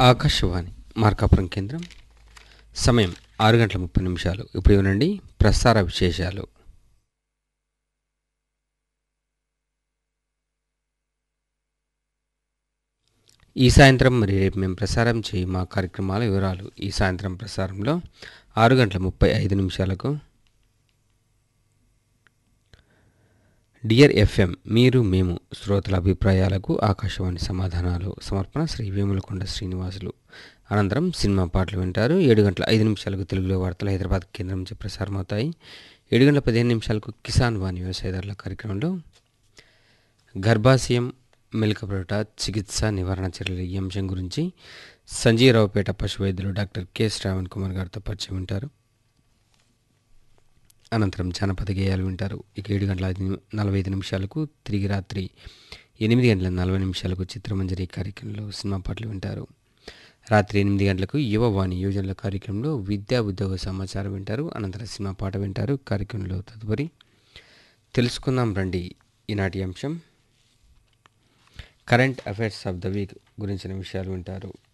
ఆకాశవాణి మార్కాపురం కేంద్రం సమయం ఆరు గంటల ముప్పై నిమిషాలు ఇప్పుడు వినండి ప్రసార విశేషాలు ఈ సాయంత్రం మరి రేపు మేము ప్రసారం చేయి మా కార్యక్రమాల వివరాలు ఈ సాయంత్రం ప్రసారంలో ఆరు గంటల ముప్పై ఐదు నిమిషాలకు డియర్ ఎఫ్ఎం మీరు మేము శ్రోతల అభిప్రాయాలకు ఆకాశవాణి సమాధానాలు సమర్పణ శ్రీ వేములకొండ శ్రీనివాసులు అనంతరం సినిమా పాటలు వింటారు ఏడు గంటల ఐదు నిమిషాలకు తెలుగులో వార్తలు హైదరాబాద్ కేంద్రం నుంచి ప్రసారం అవుతాయి ఏడు గంటల పదిహేను నిమిషాలకు కిసాన్ వాణి వ్యవసాయదారుల కార్యక్రమంలో గర్భాశయం మెలకపడుట చికిత్స నివారణ చర్యలు ఈ అంశం గురించి సంజీవరావుపేట పశు వైద్యులు డాక్టర్ కె శ్రావణ్ కుమార్ గారితో పరిచయం వింటారు అనంతరం జానపద గేయాలు వింటారు ఇక ఏడు గంటల ఐదు నిమి- నలభై ఐదు నిమిషాలకు తిరిగి రాత్రి ఎనిమిది గంటల నలభై నిమిషాలకు చిత్రమంజరి కార్యక్రమంలో సినిమా పాటలు వింటారు రాత్రి ఎనిమిది గంటలకు యువవాణి యోజనల కార్యక్రమంలో విద్యా ఉద్యోగ సమాచారం వింటారు అనంతరం సినిమా పాట వింటారు కార్యక్రమంలో తదుపరి తెలుసుకుందాం రండి ఈనాటి అంశం current affairs of the week గురించిన విషయాలు వింటారు